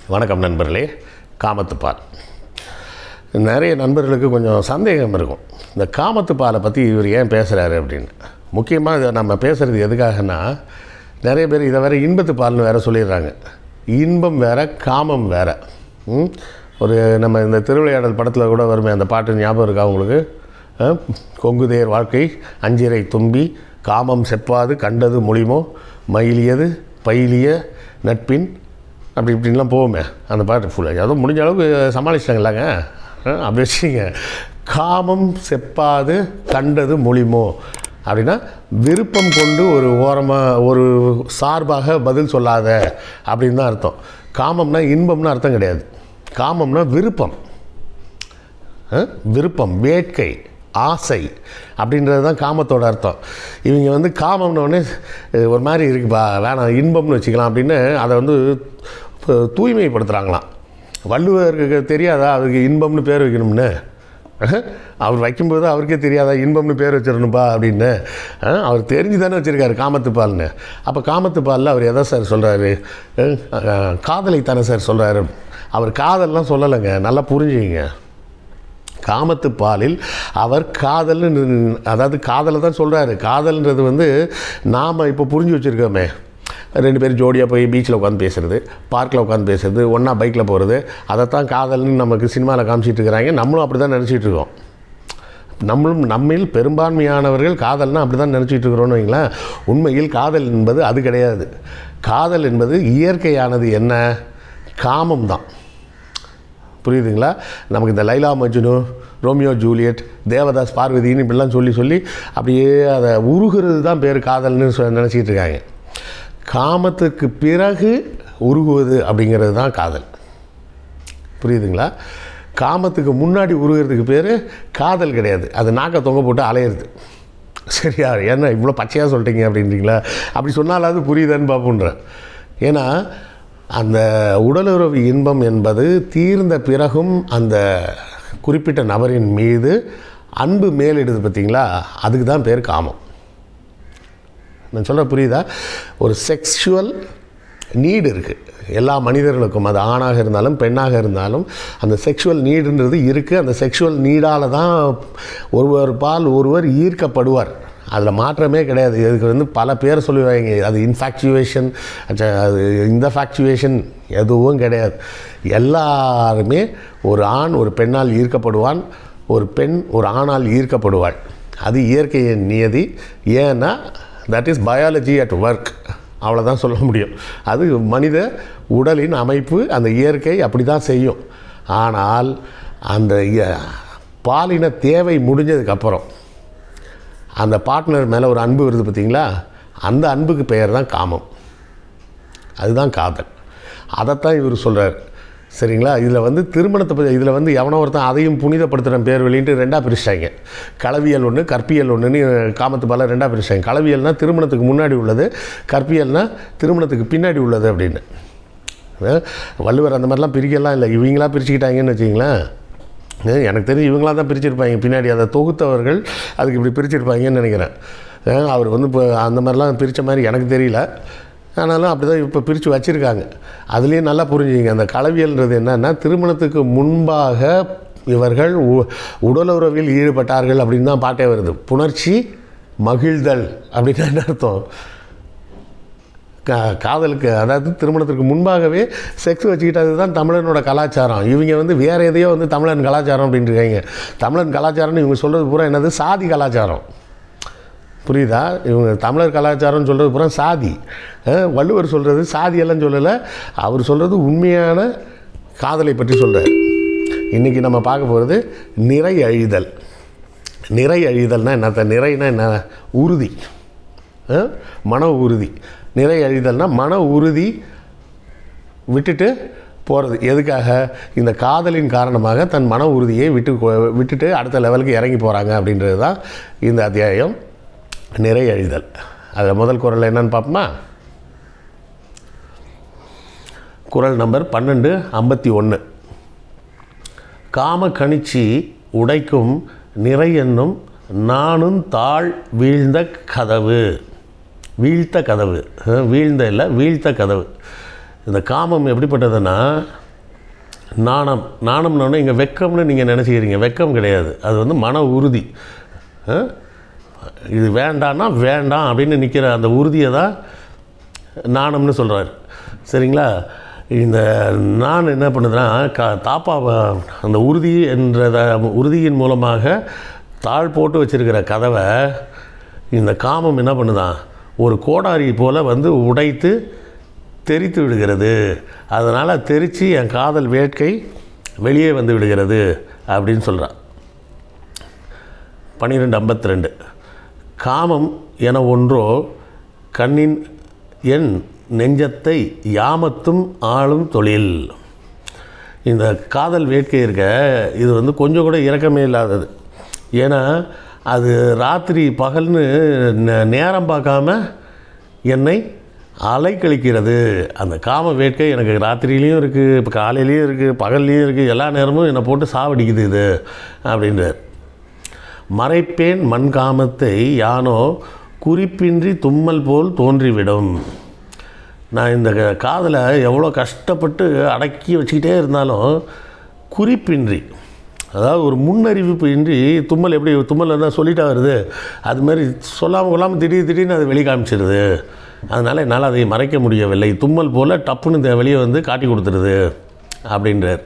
வணக்கம் நண்பர்களே காமத்துப்பால் நிறைய நண்பர்களுக்கு கொஞ்சம் சந்தேகம் இருக்கும் இந்த காமத்துப்பாலை பற்றி இவர் ஏன் பேசுகிறாரு அப்படின்னு முக்கியமாக இதை நம்ம பேசுகிறது எதுக்காகனா நிறைய பேர் இதை வேற இன்பத்து பால்னு வேற சொல்லிடுறாங்க இன்பம் வேற காமம் வேற ம்? ஒரு நம்ம இந்த திருவிளையாடல் படத்தில் கூட வருமே அந்த பாட்டு ஞாபகம் இருக்கா உங்களுக்கு அஹ்? கொங்குதேர் வாழ்க்கை அஞ்சிரை தும்பி காமம் செப்பாது கண்டது மொழிமோ மயிலியது பயிலிய நட்பின் அப்படி இப்படின்லாம் போவோமே அந்த பாட்டு ஃபுல்லாக அதுவும் முடிஞ்ச அளவுக்கு சமாளிச்சிட்டாங்களாங்க அஹ், அப்படி வச்சுங்க காமம் செப்பாது கண்டது மொழிமோ அப்படின்னா விருப்பம் கொண்டு ஒரு ஓரமாக ஒரு சார்பாக பதில் சொல்லாத அப்படின்னு தான் அர்த்தம் காமம்னா இன்பம்னு அர்த்தம் கிடையாது காமம்னா விருப்பம் அஹ், விருப்பம் வேட்கை ஆசை அப்படின்றது தான் காமத்தோட அர்த்தம் இவங்க வந்து காமம்ன உடனே அஹ், ஒரு மாதிரி இருக்குப்பா வேணாம் இன்பம்னு வச்சுக்கலாம் அப்படின்னு அதை வந்து ப- தூய்மைப்படுத்துகிறாங்களாம் வள்ளுவருக்கு தெரியாதா அவருக்கு இன்பம்னு பேர் வைக்கணும்னு அஹ், அவர் வைக்கும்போது அவருக்கே தெரியாதா இன்பம்னு பேர் வச்சிடணும்பா அப்படின்னு அஹ், அவர் தெரிஞ்சு தானே வச்சுருக்காரு காமத்துப்பால்னு அப்போ காமத்துப்பாலில் அவர் எதை சார் சொல்கிறாரு காதலை தானே சார் சொல்கிறாரு அவர் காதல்லாம் சொல்லலைங்க நல்லா புரிஞ்சுங்க காமத்து பாலில் அவர் காதல்னு அதாவது காதலை தான் சொல்கிறாரு காதல்ன்றது வந்து நாம் இப்போ புரிஞ்சு வச்சுருக்கோமே ரெண்டு பேரும் ஜோடியாக போய் பீச்சில் உட்காந்து பேசுகிறது பார்க்கில் உட்காந்து பேசுறது ஒன்றா பைக்கில் போகிறது அதைத்தான் காதல்னு நமக்கு சினிமாவில் காமிச்சிட்டு இருக்கிறாங்க நம்மளும் அப்படி தான் நினச்சிட்டு இருக்கோம் நம்மளும் நம்மில் பெரும்பான்மையானவர்கள் காதல்னா அப்படி தான் நினச்சிட்டு இருக்கிறோன்னு வைங்களேன் உண்மையில் காதல் என்பது அது கிடையாது காதல் என்பது இயற்கையானது என்ன காமம் தான் புரியுதுங்களா நமக்கு இந்த லைலா மஜ்னு ரோமியோ ஜூலியட் தேவதாஸ் பார்வதின்னு இப்படிலாம் சொல்லி சொல்லி அப்படியே அதை உருகிறது தான் பேர் காதல்னு சொ நினச்சிக்கிட்டு இருக்காங்க காமத்துக்கு பிறகு உருகுவது அப்படிங்கிறது தான் காதல் புரியுதுங்களா காமத்துக்கு முன்னாடி உருகிறதுக்கு பேர் காதல் கிடையாது அது நாக்கை தொங்க போட்டு அலையிறது சரியா என்ன இவ்வளோ பச்சையாக சொல்லிட்டீங்க அப்படின்றீங்களா அப்படி சொன்னாலாவது புரியுதான்னு பார்ப்போன்றேன் ஏன்னா அந்த உடலுறவு இன்பம் என்பது தீர்ந்த பிறகும் அந்த குறிப்பிட்ட நபரின் மீது அன்பு மேலிடுது பார்த்தீங்களா அதுக்கு தான் பேர் காமம் நான் சொல்ல புரியுதா ஒரு செக்ஷுவல் நீடு இருக்குது எல்லா மனிதர்களுக்கும் அது ஆணாக இருந்தாலும் பெண்ணாக இருந்தாலும் அந்த செக்ஷுவல் நீடுன்றது இருக்குது அந்த செக்ஷுவல் நீடால் தான் ஒருவர் பால் ஒருவர் ஈர்க்கப்படுவார் அதில் மாற்றமே கிடையாது இதுக்கு வந்து பல பேர் சொல்லுவாங்க அது இன்ஃபேக்சுவேஷன் அது இந்த ஃபேக்சுவேஷன் எதுவும் கிடையாது எல்லாருமே ஒரு ஆண் ஒரு பெண்ணால் ஈர்க்கப்படுவான் ஒரு பெண் ஒரு ஆணால் ஈர்க்கப்படுவாள் அது இயற்கையின் நியதி ஏன்னா that is biology at work அவ்வளோதான் சொல்ல முடியும் அது மனித உடலின் அமைப்பு அந்த இயற்கை அப்படி தான் செய்யும் ஆனால் அந்த இய- பாலின தேவை முடிஞ்சதுக்கப்புறம் அந்த பார்ட்னர் மேலே ஒரு அன்பு வருது பார்த்தீங்களா அந்த அன்புக்கு பெயர் தான் காமம் அதுதான் காதல் அதைத்தான் இவர் சொல்கிறார் சரிங்களா இதில் வந்து திருமணத்தை பற்றி இதில் வந்து எவனோ ஒருத்தன் அதையும் புனிதப்படுத்துகிற பேர் வெளியிட்டு ரெண்டாக பிரிச்சிட்டாங்க களவியல் ஒன்று கற்பியல் ஒன்றுன்னு காமத்து பால ரெண்டாக பிரிச்சிட்டாங்க களவியல்னா திருமணத்துக்கு முன்னாடி உள்ளது கற்பியல்னா திருமணத்துக்கு பின்னாடி உள்ளது அப்படின்னு அஹ் வள்ளுவர் அந்த மாதிரிலாம் பிரிக்கலாம் இல்லை இவங்களா பிரிச்சுக்கிட்டாங்கன்னு வச்சிங்களேன் அஹ் எனக்கு தெரிஞ்சு இவங்களாம் தான் பிரிச்சிருப்பாங்க பின்னாடி அதை தொகுத்தவர்கள் அதுக்கு இப்படி பிரிச்சிருப்பாங்கன்னு நினைக்கிறேன் அஹ் அவர் வந்து இப்போ அந்த மாதிரிலாம் பிரித்த மாதிரி எனக்கு தெரியல ஆனாலும் அப்படி தான் இப்போ பிரித்து வச்சுருக்காங்க அதுலேயும் நல்லா புரிஞ்சுங்க அந்த களவியல்ன்றது என்னன்னா திருமணத்துக்கு முன்பாக இவர்கள் உ- உடலுறவில் ஈடுபட்டார்கள் அப்படின்னு தான் பாட்டே வருது புணர்ச்சி மகிழ்தல் அப்படின்னா என்ன அர்த்தம் கா காதலுக்கு அதாவது திருமணத்திற்கு முன்பாகவே செக்ஸ் வச்சுக்கிட்டது தான் தமிழனோட கலாச்சாரம் இவங்க வந்து வேறு எதையோ வந்து தமிழன் கலாச்சாரம் அப்படின்ட்டு இருக்காங்க தமிழன் கலாச்சாரம்னு இவங்க சொல்கிறது பூரா என்னது சாதி கலாச்சாரம் புரியுதா இவங்க தமிழர் கலாச்சாரம்னு சொல்கிறது பூரா சாதி அஹ் வள்ளுவர் சொல்கிறது சாதியெல்லாம் சொல்லலை அவர் சொல்கிறது உண்மையான காதலை பற்றி சொல்கிறார் இன்றைக்கி நம்ம பார்க்க போகிறது நிறை அழிதல் நிறை அழிதல்னா என்ன நிறைனா என்ன உறுதி அஹ் மன உறுதி நிறை அழிதல்னா மன உறுதி விட்டுட்டு போகிறது எதுக்காக இந்த காதலின் காரணமாக தன் மன உறுதியை விட்டு கொ- விட்டுட்டு அடுத்த லெவலுக்கு இறங்கி போகிறாங்க அப்படின்றது தான் இந்த அத்தியாயம் நிறை அழிதல் அதில் முதல் குரல் என்னன்னு பார்ப்போமா குரல் நம்பர் பன்னெண்டு ஐம்பத்தி ஒன்று காம கணிச்சி உடைக்கும் நிறை என்னும் நானும் தாழ் வீழ்ந்த கதவு வீழ்த்த கதவு அஹ், வீழ்ந்த இல்லை வீழ்த்த கதவு இந்த காமம் எப்படிப்பட்டதுன்னா நாணம் நாணம்னோடனே இங்கே வெக்கம்னு நீங்கள் நினச்சிக்கிறீங்க வெக்கம் கிடையாது அது வந்து மன உறுதி ஆ? இது வேண்டான்னா வேண்டாம் அப்படின்னு நிற்கிற அந்த உறுதியை தான் நாணம்னு சொல்கிறார் சரிங்களா இந்த நான் என்ன பண்ணுதுன்னா க தாப்பாவை அந்த உறுதி என்ற உறுதியின் மூலமாக தாழ் போட்டு வச்சிருக்கிற கதவை இந்த காமம் என்ன பண்ணுதான் ஒரு கோடாரி போல் வந்து உடைத்து தெரித்து விடுகிறது அதனால் தெரித்து என் காதல் வேட்கை வெளியே வந்து விடுகிறது அப்படின்னு சொல்கிறான் பன்னிரெண்டு ஐம்பத்தி ரெண்டு காமம் என ஒன்றோ கண்ணின் என் நெஞ்சத்தை யாமத்தும் ஆளும் தொழில் இந்த காதல் வேட்கை இருக்க இது வந்து கொஞ்சம் கூட இரக்கமே இல்லாதது ஏன்னா அது ராத்திரி பகல்னு நே- நேரம் பார்க்காம என்னை அலைக்கழிக்கிறது அந்த காம வேட்கை எனக்கு ராத்திரியிலையும் இருக்குது இப்போ காலையிலையும் இருக்குது பகல்லையும் இருக்குது எல்லா நேரமும் என்னை போட்டு சாவடிக்குது இது அப்படின்றார் மறைப்பேன் மண் காமத்தை யானோ குறிப்பின்றி தும்மல் போல் தோன்றிவிடும் நான் இந்த க- காதலை எவ்வளோ கஷ்டப்பட்டு அடக்கி வச்சுக்கிட்டே இருந்தாலும் குறிப்பின்றி அதாவது ஒரு முன்னறிவிப்பு இன்றி தும்மல் எப்படி தும்மல் இருந்தால் சொல்லிட்டா வருது அது மாதிரி சொல்லாமல் கொள்ளாமல் திடீர் திடீர்னு அதை வெளி காமிச்சிருது அதனால் என்னால் அதை மறைக்க முடியவில்லை தும்மல் போல் டப்புன்னு இந்த வெளியே வந்து காட்டி கொடுத்துருது அப்படின்றார்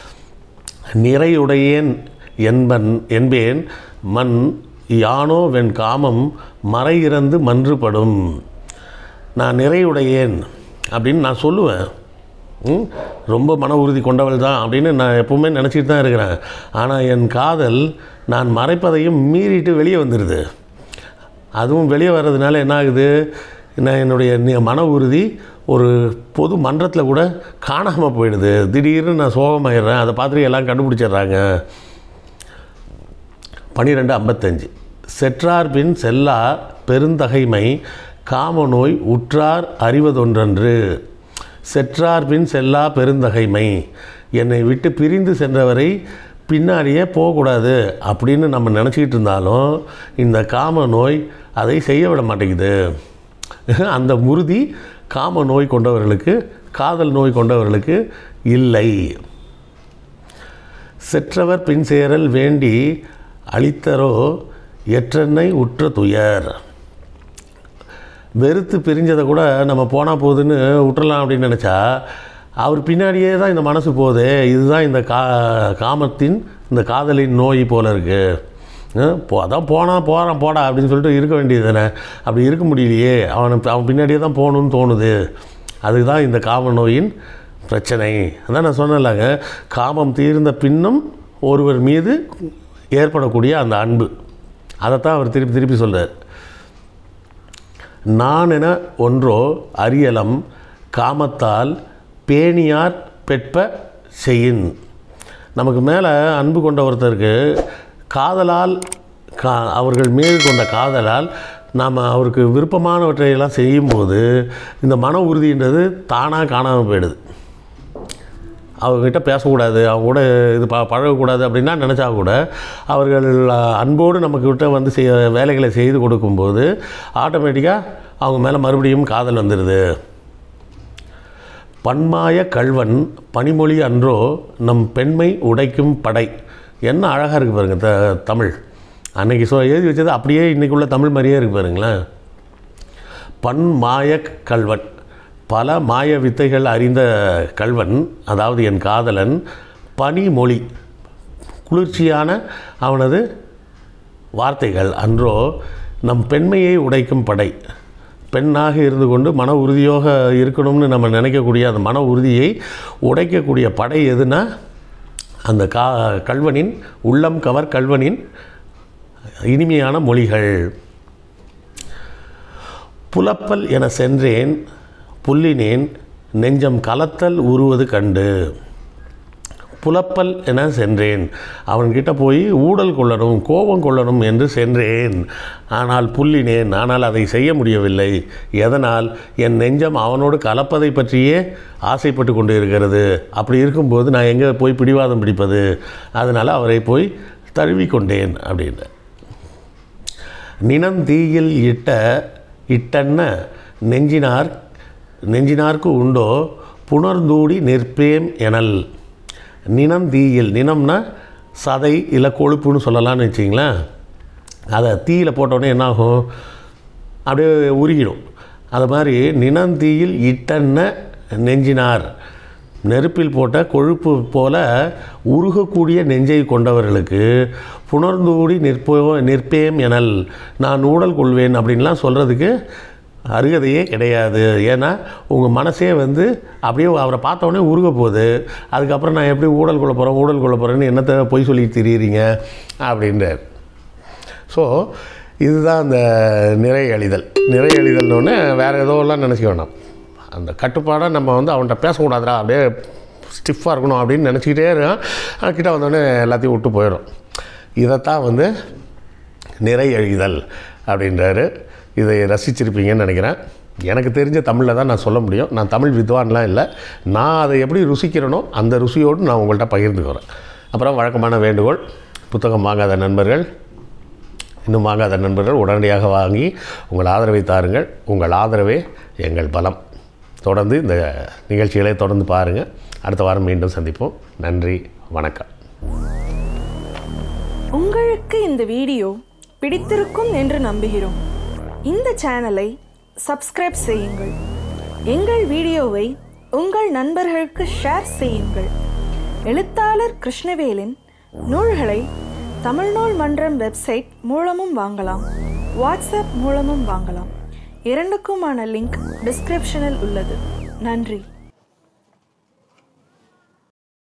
நிறையுடையேன் என்பன் என்பேன் மண் யானோ வெண் காமம் மறையிறந்து மன்றுபடும் நான் நிறையுடையேன் அப்படின்னு நான் சொல்லுவேன் ம், ரொம்ப மன உறுதி கொண்டவள் தான் அப்படின்னு நான் எப்பவுமே நினச்சிட்டு தான் இருக்கிறேன் ஆனால் என் காதல் நான் மறைப்பதையும் மீறிட்டு வெளியே வந்துடுது அதுவும் வெளியே வர்றதுனால என்ன ஆகுது நான் என்னுடைய நி- மன உறுதி ஒரு பொது மன்றத்தில் கூட காணாமல் போயிடுது திடீர்னு நான் சோகமாயிடுறேன் அதை பார்த்துட்டு எல்லாம் கண்டுபிடிச்சிடுறாங்க பன்னிரெண்டு ஐம்பத்தஞ்சு செற்றார் பின் செல்லா பெருந்தகைமை காம நோய் உற்றார் அறிவதொன்றன்று செற்றார் பின் செல்லா பெருந்தகைமை என்னை விட்டு பிரிந்து சென்றவரை பின்னாடியே போகக்கூடாது அப்படின்னு நம்ம நினச்சிக்கிட்டு இருந்தாலும் இந்த காம நோய் அதை செய்ய விட மாட்டேங்குது அந்த முருதி காம நோய் கொண்டவர்களுக்கு காதல் நோய் கொண்டவர்களுக்கு இல்லை செற்றவர் பின் சேரல் வேண்டி அளித்தரோ எற்றென்னை உற்ற துயர் வெறுத்து பிரிஞ்சதை கூட நம்ம போனால் போகுதுன்னு விட்டுறலாம் அப்படின்னு நினச்சா அவர் பின்னாடியே தான் இந்த மனசு போகுது இதுதான் இந்த கா காமத்தின் இந்த காதலின் நோய் போல இருக்குது போ அதான் போனால் போகிறான் போடா அப்படின்னு சொல்லிட்டு இருக்க வேண்டியது தானே அப்படி இருக்க முடியலையே அவனை அவன் பின்னாடியே தான் போகணுன்னு தோணுது அதுதான் இந்த காம நோயின் பிரச்சனை அதான் நான் சொன்னேன்லங்க காமம் தீர்ந்த பின்னும் ஒருவர் மீது ஏற்படக்கூடிய அந்த அன்பு அதைத்தான் அவர் திருப்பி திருப்பி சொல்றார் நான் என ஒன்றோ அரியலம் காமத்தால் பேணியார் பெற்ப செய்யின் நமக்கு மேலே அன்பு கொண்ட ஒருத்தருக்கு காதலால் கா அவர்கள் மீது கொண்ட காதலால் நாம் அவருக்கு விருப்பமானவற்றையெல்லாம் செய்யும்போது இந்த மன உறுதின்றது தானாக காணாமல் போயிடுது அவங்ககிட்ட பேசக்கூடாது அவங்க கூட இது ப பழகக்கூடாது அப்படின்னா நினச்சா கூட அவர்கள் அன்போடு நம்மக்கிட்ட வந்து செய்ய வேலைகளை செய்து கொடுக்கும்போது ஆட்டோமேட்டிக்காக அவங்க மேலே மறுபடியும் காதல் வந்துடுது பன்மாய கல்வன் பனிமொழி அன்றோ நம் பெண்மை உடைக்கும் படை என்ன அழகாக இருக்குது பாருங்க த தமிழ் அன்னைக்கு சொ எழுதி வச்சது அப்படியே இன்றைக்குள்ள தமிழ் மாதிரியே இருக்கு பாருங்களேன் பன்மாய கல்வன் பல மாய வித்தைகள் அறிந்த கல்வன் அதாவது என் காதலன் பனிமொழி குளிர்ச்சியான அவனது வார்த்தைகள் அன்றோ நம் பெண்மையை உடைக்கும் படை பெண்ணாக இருந்து கொண்டு மன உறுதியாக இருக்கணும்னு நம்ம நினைக்கக்கூடிய அந்த மன உறுதியை உடைக்கக்கூடிய படை எதுனா அந்த கா கல்வனின் உள்ளம் கவர் கல்வனின் இனிமையான மொழிகள் புலப்பல் என சென்றேன் புல்லினேன் நெஞ்சம் கலத்தல் உருவது கண்டு புலப்பல் என சென்றேன் அவன்கிட்ட போய் ஊடல் கொள்ளணும் கோபம் கொள்ளணும் என்று சென்றேன் ஆனால் புல்லினேன் ஆனால் அதை செய்ய முடியவில்லை எதனால் என் நெஞ்சம் அவனோடு கலப்பதை பற்றியே ஆசைப்பட்டு கொண்டு இருக்கிறது அப்படி இருக்கும்போது நான் எங்கே போய் பிடிவாதம் பிடிப்பது அதனால் அவரை போய் தழுவிக்கொண்டேன் அப்படின்னு நினந்தீயில் இட்ட இட்டன்ன நெஞ்சினார் நெஞ்சினார்க்கு உண்டோ புணர்ந்தூடி நிற்பேம் எனல் நினந்தீயில் நினம்னா சதை இல்லை கொழுப்புன்னு சொல்லலாம்னு வச்சிங்களேன் அதை தீயில் போட்டோடனே என்னாகும் அப்படியே உருகிடும் அது மாதிரி நினந்தீயில் இட்டன்ன நெஞ்சினார் நெருப்பில் போட்ட கொழுப்பு போல உருகக்கூடிய நெஞ்சை கொண்டவர்களுக்கு புணர்ந்தூடி நிற்போ நிற்பேம் எனல் நான் ஊடல் கொள்வேன் அப்படின்லாம் சொல்கிறதுக்கு அருகதையே கிடையாது ஏன்னா உங்கள் மனசே வந்து அப்படியே அவரை பார்த்தோன்னே உருக போகுது அதுக்கப்புறம் நான் எப்படி ஊழல் கொள்ள போகிறேன் ஊழல் கொள்ள போகிறேன்னு என்னத்தை பொய் சொல்லி திரியிறீங்க அப்படின்றார் ஸோ இதுதான் அந்த நிறை அழிதல் நிறை அழிதல்னு வேறு எதோலாம் நினச்சிக்க வேணாம் அந்த கட்டுப்பாடாக நம்ம வந்து அவன்கிட்ட பேசக்கூடாதுடா அப்படியே ஸ்டிஃபாக இருக்கணும் அப்படின்னு நினச்சிக்கிட்டே இருக்கான் ஆனால் கிட்ட வந்தோடனே எல்லாத்தையும் விட்டு போயிடும் இதைத்தான் வந்து நிறை அழிதல் அப்படின்றாரு இதை ரசிச்சிருப்பீங்கன்னு நினைக்கிறேன் எனக்கு தெரிஞ்ச தமிழில் தான் நான் சொல்ல முடியும் நான் தமிழ் வித்வான்லாம் இல்லை நான் அதை எப்படி ருசிக்கிறேனோ அந்த ருசியோடு நான் உங்கள்கிட்ட பகிர்ந்துக்கிறேன் அப்புறம் வழக்கமான வேண்டுகோள் புத்தகம் வாங்காத நண்பர்கள் இன்னும் வாங்காத நண்பர்கள் உடனடியாக வாங்கி உங்கள் ஆதரவை தாருங்கள் உங்கள் ஆதரவே எங்கள் பலம் தொடர்ந்து இந்த நிகழ்ச்சிகளை தொடர்ந்து பாருங்கள் அடுத்த வாரம் மீண்டும் சந்திப்போம் நன்றி வணக்கம் உங்களுக்கு இந்த வீடியோ பிடித்திருக்கும் என்று நம்புகிறோம் இந்த சேனலை சப்ஸ்கிரைப் செய்யுங்கள் எங்கள் வீடியோவை உங்கள் நண்பர்களுக்கு ஷேர் செய்யுங்கள் எழுத்தாளர் கிருஷ்ணவேலின் நூல்களை தமிழ்நூல் மன்றம் வெப்சைட் மூலமும் வாங்கலாம் வாட்ஸ்அப் மூலமும் வாங்கலாம் இரண்டுக்குமான லிங்க் டிஸ்கிரிப்ஷனில் உள்ளது நன்றி